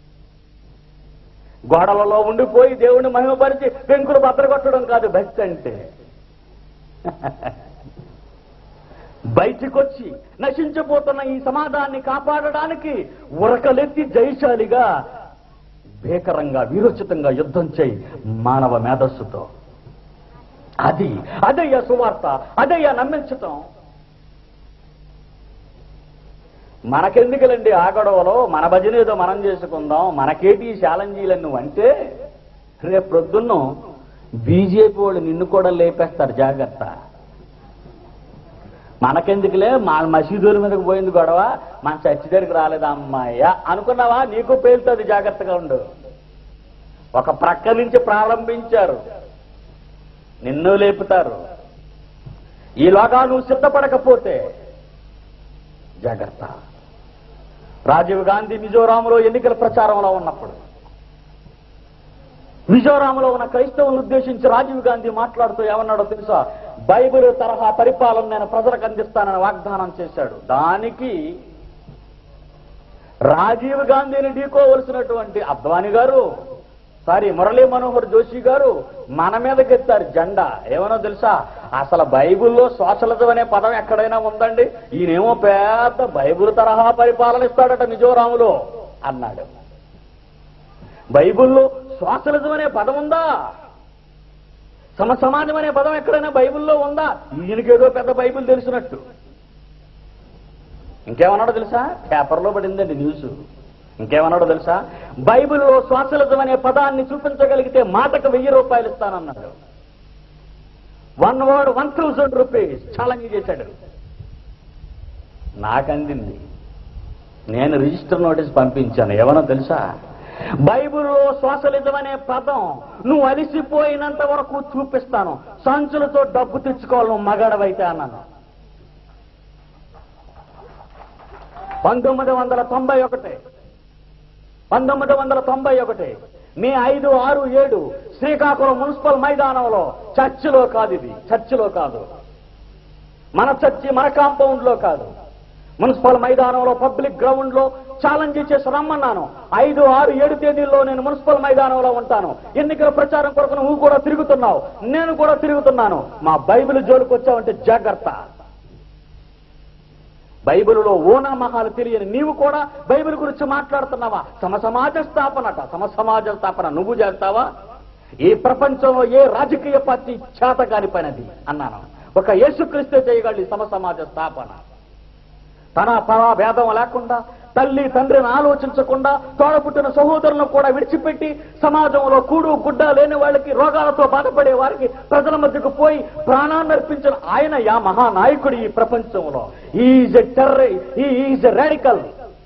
గోడలలో ఉండిపోయి దేవుని మహిమపరిచి పెంకులు బద్దలు కాదు భక్తి అంటే బయటికొచ్చి నశించిపోతున్న ఈ సమాజాన్ని కాపాడడానికి ఉరకలెత్తి జయశాలిగా భీకరంగా వీరోచితంగా యుద్ధం చేయి మానవ మేధస్సుతో అది అదయ్యా సువార్త అదయ్యా నమ్మించటం మనకెందుకులండి ఆ గొడవలో మన భజన ఏదో మనం చేసుకుందాం మనకేటి ఈ ఛాలెంజీలను నువ్వు అంటే రేపు ప్రొద్దున్న బీజేపీ వాళ్ళు నిన్ను కూడా లేపేస్తారు జాగ్రత్త మనకెందుకులే మా మసీదుల మీదకి పోయింది గొడవ మన చర్చి దగ్గరికి రాలేదా అమ్మాయ్య అనుకున్నావా నీకు పేలుతుంది జాగ్రత్తగా ఉండు ఒక ప్రక్క నుంచి ప్రారంభించారు నిన్ను లేపుతారు ఈలోగా నువ్వు సిద్ధపడకపోతే జాగ్రత్త రాజీవ్ గాంధీ మిజోరాంలో ఎన్నికల ప్రచారంలో ఉన్నప్పుడు మిజోరాంలో ఉన్న క్రైస్తవులను ఉద్దేశించి రాజీవ్ గాంధీ మాట్లాడుతూ ఏమన్నాడో తెలుసా బైబిల్ తరహా పరిపాలన నేను ప్రజలకు అందిస్తానని వాగ్దానం చేశాడు దానికి రాజీవ్ గాంధీని ఢీకోవలసినటువంటి అద్వాని గారు సారీ మురళీ మనోహర్ జోషి గారు మన మీద గెత్తారు జెండా ఏమనో తెలుసా అసలు బైబిల్లో సోషలిజం అనే పదం ఎక్కడైనా ఉందండి ఈయనేమో పెద్ద బైబిల్ తరహా పరిపాలన ఇస్తాడట మిజోరాములో అన్నాడు బైబిల్లో సోషలిజం అనే పదం ఉందా సమ సమాజం అనే పదం ఎక్కడైనా బైబిల్లో ఉందా ఈయనకేదో పెద్ద బైబిల్ తెలిసినట్టు ఇంకేమన్నాడో తెలుసా పేపర్లో పడిందండి న్యూస్ ఇంకేమన్నాడో తెలుసా బైబిల్లో సోషలిజం అనే పదాన్ని చూపించగలిగితే మాటకు వెయ్యి రూపాయలు ఇస్తానన్నాడు one word one thousand rupees challenge చేశాడు నాకందింది నేను రిజిస్టర్ నోటీస్ పంపించాను ఏమన్నా తెలుసా బైబిల్లో సోషలిజం అనే పదం నువ్వు అలిసిపోయినంత వరకు చూపిస్తాను సంచులతో డబ్బు తెచ్చుకోవాలి నువ్వు మగాడవైతే అన్నాను పంతొమ్మిది వందల తొంభై ఒకటి పంతొమ్మిది వందల తొంభై ఒకటి మే ఐదు ఆరు ఏడు శ్రీకాకుళం మున్సిపల్ మైదానంలో చర్చిలో కాదు ఇది చర్చిలో కాదు మన చర్చి మన కాంపౌండ్ లో కాదు మున్సిపల్ మైదానంలో పబ్లిక్ గ్రౌండ్ లో ఛాలెంజ్ చేసి రమ్మన్నాను ఐదు ఆరు ఏడు తేదీల్లో నేను మున్సిపల్ మైదానంలో ఉంటాను ఎన్నికల ప్రచారం కొరకు నువ్వు కూడా తిరుగుతున్నావు నేను కూడా తిరుగుతున్నాను మా బైబిల్ జోలికి వచ్చావంటే జాగ్రత్త బైబిలులో ఓనామహాలు తెలియని నీవు కూడా బైబిల్ గురించి మాట్లాడుతున్నావా సమ సమాజ స్థాపనట సమ సమాజ స్థాపన నువ్వు చేస్తావా ఈ ప్రపంచంలో ఏ రాజకీయ పార్టీ చేత కానిపోయినది అన్నాను ఒక యేసుక్రీస్తే చేయగలి సమ సమాజ స్థాపన తన పరా భేదం లేకుండా తల్లి తండ్రిని ఆలోచించకుండా తోడపుట్టిన సహోదరులను కూడా విడిచిపెట్టి సమాజంలో కూడు గుడ్డ లేని వాళ్ళకి రోగాలతో బాధపడే వారికి ప్రజల మధ్యకు పోయి ప్రాణాన్ని అర్పించిన ఆయన యా మహానాయకుడు ఈ ప్రపంచంలో is a terror is a radical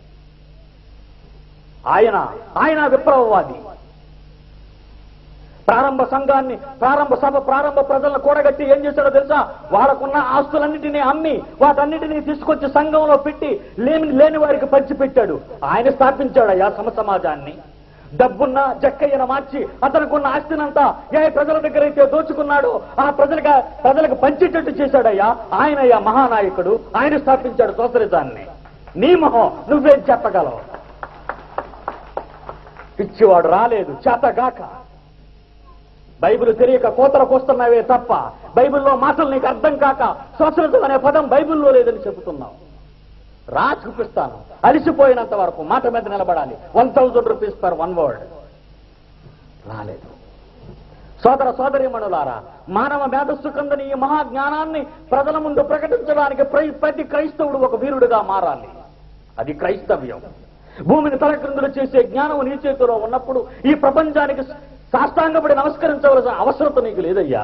ఆయన ఆయన విప్లవవాది ప్రారంభ సంఘాన్ని ప్రారంభ సభ ప్రారంభ ప్రజలను కూడగట్టి ఏం చేశాడో తెలుసా వాళ్ళకున్న ఆస్తులన్నిటినీ అమ్మి వాటన్నిటినీ తీసుకొచ్చి సంఘంలో పెట్టి లేని లేని వారికి పంచిపెట్టాడు ఆయన స్థాపించాడు అయ్యా సమ సమాజాన్ని డబ్బున్న జక్కయ్యన మార్చి అతనుకున్న ఆస్తినంతా ఏ ప్రజల దగ్గర అయితే దోచుకున్నాడో ఆ ప్రజలకు ప్రజలకు పంచేటట్టు చేశాడయ్యా ఆయనయ్యా మహానాయకుడు ఆయన స్థాపించాడు సోషలిజాన్ని నీ మొహం నువ్వేం చెప్పగలవు పిచ్చివాడు రాలేదు చేతగాక బైబిల్ తెలియక కోతలకు వస్తున్నావే తప్ప బైబిల్లో మాటలు నీకు అర్థం కాక సోషలిజం అనే పదం బైబిల్లో లేదని చెబుతున్నావు రా చూపిస్తాను అలిసిపోయినంత వరకు మాట మీద నిలబడాలి one thousand rupees per one word రాలేదు సోదర సోదరీమణులారా మానవ మేధస్సు కందని ఈ మహాజ్ఞానాన్ని ప్రజల ముందు ప్రకటించడానికి ప్రై- ప్రతి క్రైస్తవుడు ఒక వీరుడుగా మారాలి అది క్రైస్తవ్యం భూమిని తలక్రిందులు చేసే జ్ఞానం నీ చేతిలో ఉన్నప్పుడు ఈ ప్రపంచానికి సాష్టాంగపడి నమస్కరించవలసిన అవసరత నీకు లేదయ్యా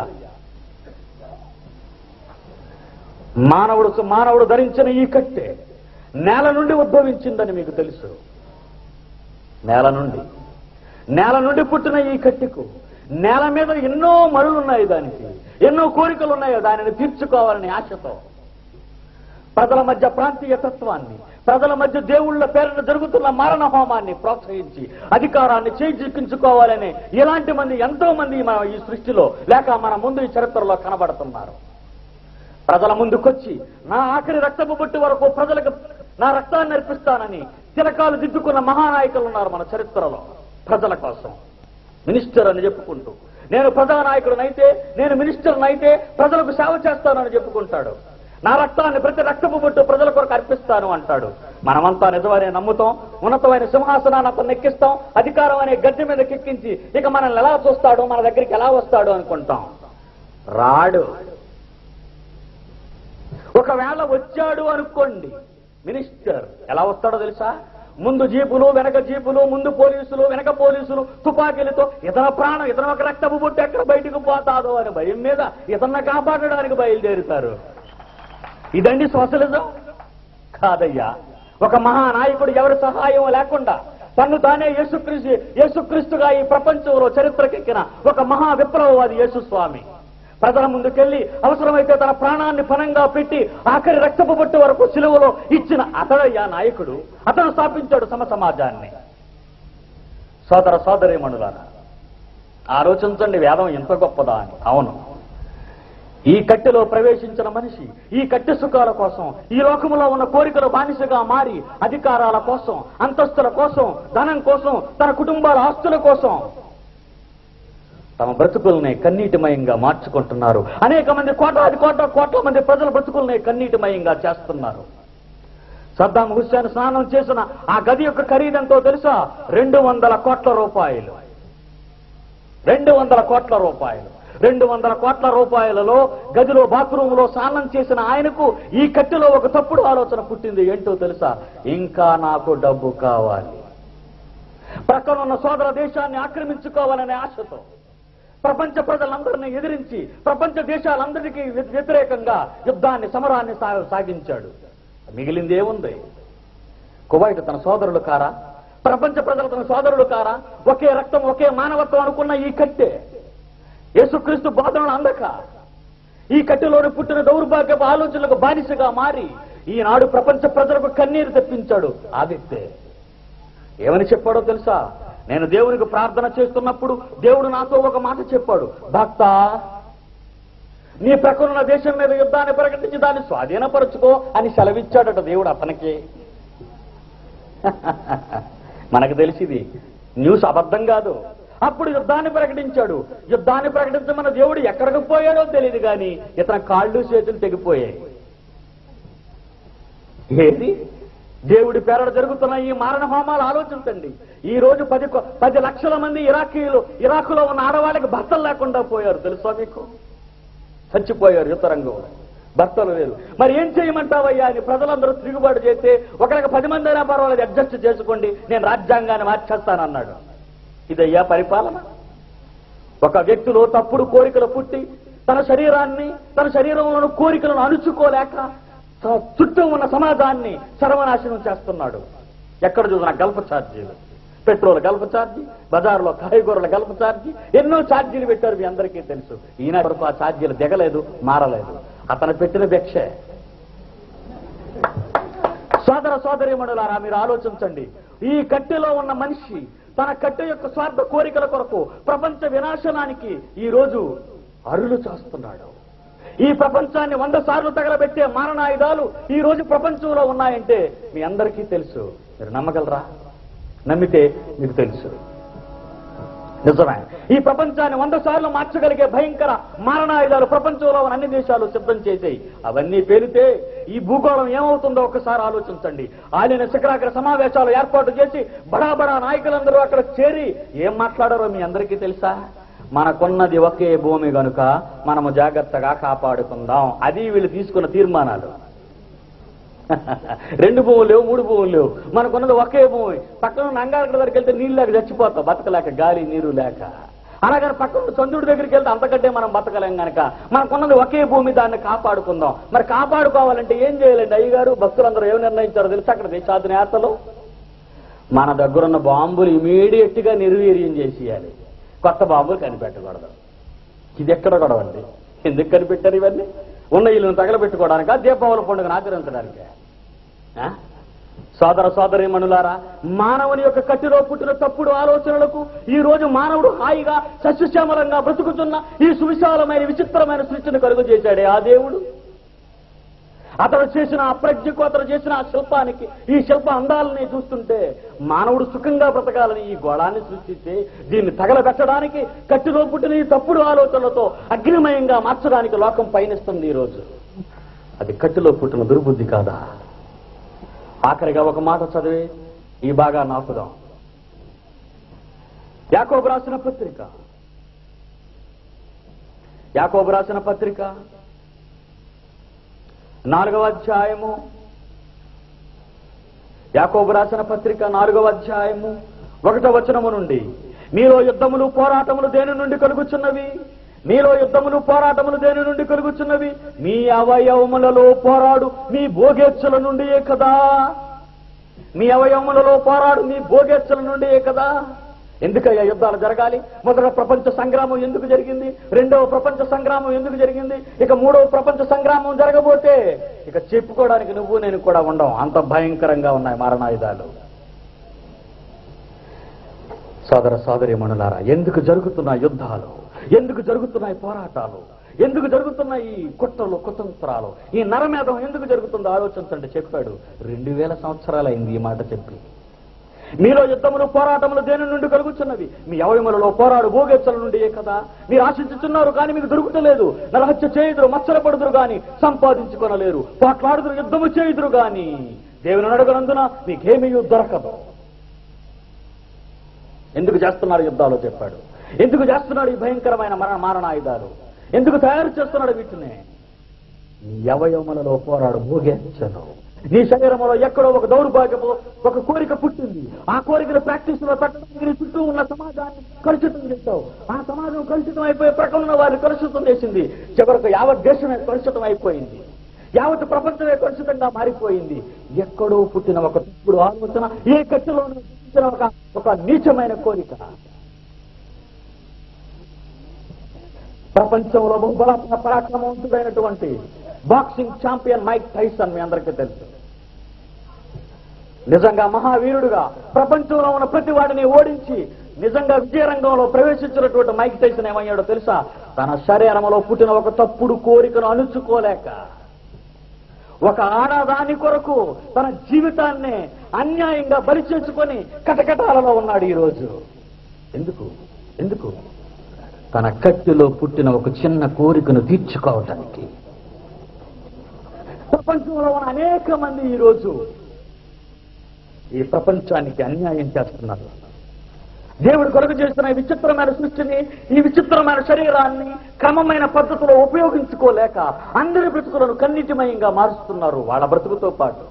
మానవుడు మానవుడు ధరించిన ఈ కట్టె నేల నుండి ఉద్భవించిందని మీకు తెలుసు నేల నుండి నేల నుండి పుట్టిన ఈ కట్టెకు నేల మీద ఎన్నో మరులు ఉన్నాయి దానికి ఎన్నో కోరికలు ఉన్నాయి దానిని తీర్చుకోవాలని ఆశతో ప్రజల మధ్య ప్రాంతీయ తత్వాన్ని ప్రజల మధ్య దేవుళ్ళ పేరున జరుగుతున్న మారణ హోమాన్ని ప్రోత్సహించి అధికారాన్ని చేజిక్కించుకోవాలని ఇలాంటి మంది ఎంతో మంది మన ఈ సృష్టిలో లేక మన ముందు ఈ చరిత్రలో కనబడుతున్నారు ప్రజల ముందుకొచ్చి నా ఆఖరి రక్తపు బొట్టు వరకు ప్రజలకు నా రక్తాన్ని అర్పిస్తానని తిలకాలు దిద్దుకున్న మహానాయకులు ఉన్నారు మన చరిత్రలో ప్రజల కోసం మినిస్టర్ అని చెప్పుకుంటూ నేను ప్రజానాయకుడినైతే నేను మినిస్టర్ని అయితే ప్రజలకు సేవ చేస్తానని చెప్పుకుంటాడు నా రక్తాన్ని ప్రతి రక్తపు బొట్టు ప్రజల కొరకు అర్పిస్తాను అంటాడు మనమంతా నిజమనే నమ్ముతాం ఉన్నతమైన సింహాసనాన్ని అతను ఎక్కిస్తాం అధికారం అనే గద్దె మీద ఎక్కించి ఇక మనల్ని ఎలా చూస్తాడో మన దగ్గరికి ఎలా వస్తాడో అనుకుంటాం రాడు ఒకవేళ వచ్చాడు అనుకోండి మినిస్టర్ ఎలా వస్తాడో తెలుసా ముందు జీపులు వెనక జీపులు ముందు పోలీసులు వెనక పోలీసులు తుపాకీలతో ఇతర ప్రాణం ఇతను ఒక రక్తపు బొట్టు ఎక్కడ బయటకు పోతాదో అని భయం మీద ఇతన్ని కాపాడడానికి బయలుదేరుతారు ఇదండి సోషలిజం కాదయ్యా ఒక మహానాయకుడు ఎవరి సహాయం లేకుండా తన్ను తానే యేసుక్రీస్తు యేసుక్రీస్తుగా ఈ ప్రపంచంలో చరిత్రకెక్కిన ఒక మహా విప్లవవాది యేసుస్వామి ప్రజల ముందుకెళ్లి అవసరమైతే తన ప్రాణాన్ని పనంగా పెట్టి ఆఖరి రక్తపు బొట్టు వరకు సిలువలో ఇచ్చిన అతడయ్యా నాయకుడు అతను స్థాపించాడు సమ సమాజాన్ని సోదర సోదరీమణులారా ఆలోచించండి వేదం ఎంత గొప్పదా అని అవును ఈ కట్టెలో ప్రవేశించిన మనిషి ఈ కట్టె సుఖాల కోసం ఈ లోకములో ఉన్న కోరికలు బానిసగా మారి అధికారాల కోసం అంతస్తుల కోసం ధనం కోసం తన కుటుంబాల ఆస్తుల కోసం తమ బ్రతుకుల్ని కన్నీటిమయంగా మార్చుకుంటున్నారు అనేక మంది కోట్లాది కోట్ల కోట్ల మంది ప్రజల బ్రతుకుల్ని కన్నీటిమయంగా చేస్తున్నారు సద్దాం హుస్సేన్ స్నానం చేసిన ఆ గది యొక్క ఖరీదంతో తెలుసా రెండు వందల కోట్ల రూపాయలు రెండు వందల కోట్ల రూపాయలు రెండు వందల కోట్ల రూపాయలలో గదిలో బాత్రూమ్ లో స్నానం చేసిన ఆయనకు ఈ కట్టెలో ఒక తప్పుడు ఆలోచన పుట్టింది ఏంటో తెలుసా ఇంకా నాకు డబ్బు కావాలి ప్రక్కనున్న సోదర దేశాన్ని ఆక్రమించుకోవాలనే ఆశతో ప్రపంచ ప్రజలందరినీ ఎదిరించి ప్రపంచ దేశాలందరికీ వ్య- వ్యతిరేకంగా యుద్ధాన్ని సమరాన్ని సా- సాగించాడు మిగిలింది ఏముంది కువైట్ తన సోదరులు కారా ప్రపంచ ప్రజలు తన సోదరులు కారా ఒకే రక్తం ఒకే మానవత్వం అనుకున్న ఈ కట్టె యేసుక్రీస్తు బోధనలు అందక ఈ కట్టెలోని పుట్టిన దౌర్భాగ్యపు ఆలోచనలకు బానిసగా మారి ఈనాడు ప్రపంచ ప్రజలకు కన్నీరు తెప్పించాడు ఆ వ్యక్తే ఏమని చెప్పాడో తెలుసా నేను దేవునికి ప్రార్థన చేస్తున్నప్పుడు దేవుడు నాతో ఒక మాట చెప్పాడు భక్త నీ ప్రక్కనున్న దేశం మీద యుద్ధాన్ని ప్రకటించి దాన్ని స్వాధీనపరచుకో అని సెలవిచ్చాడట దేవుడు అతనికి మనకు తెలిసింది న్యూస్ అబద్ధం కాదు అప్పుడు యుద్ధాన్ని ప్రకటించాడు యుద్ధాన్ని ప్రకటించమన్న దేవుడు ఎక్కడికి పోయాడో తెలియదు కానీ ఇతని కాళ్ళు చేతులు తెగిపోయాయి ఏది దేవుడి పేరడ జరుగుతున్న ఈ మారణ హోమాలు ఆలోచించండి ఈ రోజు పది కొ- పది లక్షల మంది ఇరాకీలు ఇరాకులో ఉన్న ఆడవాళ్ళకి భర్తలు లేకుండా పోయారు తెలుసా మీకు చచ్చిపోయారు యుద్ధరంగంలో భర్తలు లేదు మరి ఏం చేయమంటావయ్యా అని ప్రజలందరూ తిరుగుబాటు చేస్తే ఒకరికి పది మంది అయినా పర్వాలేదు అడ్జస్ట్ చేసుకోండి నేను రాజ్యాంగాన్ని మార్చేస్తానన్నాడు ఇదయ్యా పరిపాలన ఒక వ్యక్తిలో తప్పుడు కోరికలు పుట్టి తన శరీరాన్ని తన శరీరంలోని కోరికలను అణుచుకోలేక తన చుట్టూ ఉన్న సమాజాన్ని సర్వనాశనం చేస్తున్నాడు ఎక్కడ చూసినా గల్ఫ్ ఛార్జీలు పెట్రోల్ గల్ఫ్ ఛార్జీ బజార్లో కాయగూరల గల్ఫ్ ఛార్జీ ఎన్నో ఛార్జీలు పెట్టారు మీ అందరికీ తెలుసు ఈనాటి వరకు ఆ ఛార్జీలు దిగలేదు మారలేదు అతను పెట్టిన భిక్షే సోదర సోదరీమణులారా మీరు ఆలోచించండి ఈ కట్టెలో ఉన్న మనిషి తన కట్టె యొక్క స్వార్థ కోరికల కొరకు ప్రపంచ వినాశనానికి ఈ రోజు అరులు చేస్తున్నాడు ఈ ప్రపంచాన్ని వంద సార్లు తగలబెట్టే మారణాయుధాలు ఈ రోజు ప్రపంచంలో ఉన్నాయంటే మీ అందరికీ తెలుసు మీరు నమ్మగలరా నమ్మితే మీకు తెలుసు నిజమే ఈ ప్రపంచాన్ని వంద సార్లు మార్చగలిగే భయంకర మారణాయుధాలు ప్రపంచంలో ఉన్న అన్ని దేశాలు సిద్ధం చేసాయి అవన్నీ పేలితే ఈ భూగోళం ఏమవుతుందో ఒకసారి ఆలోచించండి ఆయన శిఖరాగ్ర సమావేశాలు ఏర్పాటు చేసి బడా బడా నాయకులందరూ అక్కడ చేరి ఏం మాట్లాడారో మీ అందరికీ తెలుసా మనకున్నది ఒకే భూమి గనుక మనము జాగ్రత్తగా కాపాడుకుందాం అది వీళ్ళు తీసుకున్న తీర్మానాలు రెండు భూములు లేవు మూడు భూములు లేవు మనకున్నది ఒకే భూమి పక్కన ఉన్న అంగారకుడి దగ్గరికి వెళ్తే నీళ్ళు లేక చచ్చిపోతాం బతకలేక గాలి నీరు లేక అలాగని పక్కన చంద్రుడి దగ్గరికి వెళ్తే అంతకంటే మనం బతకలేం గనక మనకున్నది ఒకే భూమి దాన్ని కాపాడుకుందాం మరి కాపాడుకోవాలంటే ఏం చేయాలండి అయ్యగారు భక్తులందరూ ఏం నిర్ణయించారో తెలుసు అక్కడ దేశాధినేతలు మన దగ్గరున్న బాంబులు ఇమీడియట్ గా నిర్వీర్యం చేసేయాలి కొత్త బాంబులు కనిపెట్టకూడదు ఇది ఎక్కడ గొడవ అండి ఎందుకు కనిపెట్టారు ఇవన్నీ ఉన్న ఇల్లును తగలబెట్టుకోవడానికా దీపావళి పండుగను ఆచరించడానికే ఆ? సోదర సోదరి మనులారా మానవుని యొక్క కట్టిలో పుట్టిన తప్పుడు ఆలోచనలకు ఈ రోజు మానవుడు హాయిగా సస్యశ్యామలంగా బ్రతుకుతున్న ఈ సువిశాలమైన విచిత్రమైన సృష్టిని కలుగు చేశాడే ఆ దేవుడు అతడు చేసిన ఆ ప్రజ్ఞకు అతడు చేసిన ఆ శిల్పానికి ఈ శిల్ప అందాలని చూస్తుంటే మానవుడు సుఖంగా బ్రతకాలని ఈ గోళాన్ని సృష్టించి దీన్ని తగలబెట్టడానికి కట్టిలో పుట్టిన ఈ తప్పుడు ఆలోచనలతో అగ్నిమయంగా మార్చడానికి లోకం పయనిస్తుంది ఈ రోజు అది కట్టిలో పుట్టిన దుర్బుద్ధి కాదా ఆఖరిగా ఒక మాట చదివి ఈ బాగా నాపుదాం యాకోబు రాసిన పత్రిక యాకోబు రాసిన పత్రిక నాలుగవ అధ్యాయము యాకోబు రాసిన పత్రిక నాలుగవ అధ్యాయము ఒకటో వచనము నుండి మీలో యుద్ధములు పోరాటములు దేని నుండి కలుగుచున్నవి మీలో యుద్ధములు పోరాటములు దేని నుండి కలుగుచున్నవి మీ అవయవములలో పోరాడు మీ భోగేచ్ఛల నుండియే కదా మీ అవయవములలో పోరాడు మీ భోగేచ్ఛల నుండియే కదా ఎందుకయ్యా యుద్ధాలు జరగాలి మొదట ప్రపంచ సంగ్రామం ఎందుకు జరిగింది రెండవ ప్రపంచ సంగ్రామం ఎందుకు జరిగింది ఇక మూడవ ప్రపంచ సంగ్రామం జరగబోతే ఇక చెప్పుకోవడానికి నువ్వు నేను కూడా ఉండం అంత భయంకరంగా ఉన్నాయి మరణాయుధాలు సోదర సోదరి మనులారా ఎందుకు జరుగుతున్న యుద్ధాలు ఎందుకు జరుగుతున్నాయి పోరాటాలు ఎందుకు జరుగుతున్నాయి ఈ కుట్రలు కుతంత్రాలు ఈ నరమేధం ఎందుకు జరుగుతుందో ఆలోచించండి చెప్పాడు రెండు వేల సంవత్సరాలైంది ఈ మాట చెప్పి మీలో యుద్ధములు పోరాటములు దేని నుండి కలుగుతున్నవి మీ అవయములలో పోరాడు భోగేచ్చల నుండి ఏ కదా మీరు ఆశించుతున్నారు కానీ మీకు దొరుకుతలేదు నరహత్య చేయుదురు మత్సరపడుదురు గాని సంపాదించుకొనలేరు పోట్లాడుదురు యుద్ధము చేయుదురు గాని దేవుని అడగనందున మీకేమీ దొరకదు ఎందుకు చేస్తున్నాడు యుద్ధాలు చెప్పాడు ఎందుకు చేస్తున్నాడు ఈ భయంకరమైన మరణ మారణాయుధాలు ఎందుకు తయారు చేస్తున్నాడు వీటిని నీ అవయవములలో పోరాడు భోగేచ్చను నీ శరీరంలో ఎక్కడో ఒక దౌర్భాగ్యము ఒక కోరిక పుట్టింది ఆ కోరికను ప్రాక్టీస్ లో పెట్టడానికి నీ చుట్టూ ఉన్న సమాజాన్ని కలుషితం చేస్తావు ఆ సమాజం కలుషితం అయిపోయి ప్రక్కన ఉన్న వారిని కలుషితం చేసింది చివరకు యావత్ దేశమే కలుషితం అయిపోయింది యావత్ ప్రపంచమే కలుషితంగా మారిపోయింది ఎక్కడో పుట్టిన ఒక తప్పుడు ఆలోచన ఏ కట్టులోనూ పుట్టిన ఒక ఒక నీచమైన కోరిక ప్రపంచంలో బహుబల పరాక్రమవంతుడైనటువంటి బాక్సింగ్ ఛాంపియన్ మైక్ టైసన్ మీ అందరికీ తెలుసు నిజంగా మహావీరుడుగా ప్రపంచంలో ఉన్న ప్రతి వాడిని ఓడించి నిజంగా విజయరంగంలో ప్రవేశించినటువంటి మైక్ టైసన్ ఏమయ్యాడో తెలుసా తన శరీరంలో పుట్టిన ఒక తప్పుడు కోరికను అణుచుకోలేక ఒక ఆడదాని కొరకు తన జీవితాన్ని అన్యాయంగా బలి చేసుకొని కటకటాలలో ఉన్నాడు ఈ రోజు ఎందుకు ఎందుకు తన కత్తిలో పుట్టిన ఒక చిన్న కోరికను తీర్చుకోవటానికి ప్రపంచంలో ఉన్న అనేక మంది ఈ రోజు ఈ ప్రపంచానికి అన్యాయం చేస్తున్నారు దేవుడు కొరకు చేస్తున్న ఈ విచిత్రమైన సృష్టిని ఈ విచిత్రమైన శరీరాన్ని క్రమమైన పద్ధతిలో ఉపయోగించుకోలేక అందరి బ్రతుకులను కన్నిటిమయంగా మారుస్తున్నారు వాళ్ళ బ్రతుకుతో పాటు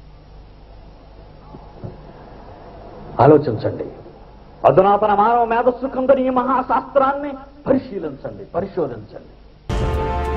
ఆలోచించండి అధునాతన మానవ మేధస్సు కొందరి ఈ మహాశాస్త్రాన్ని పరిశీలించండి పరిశోధించండి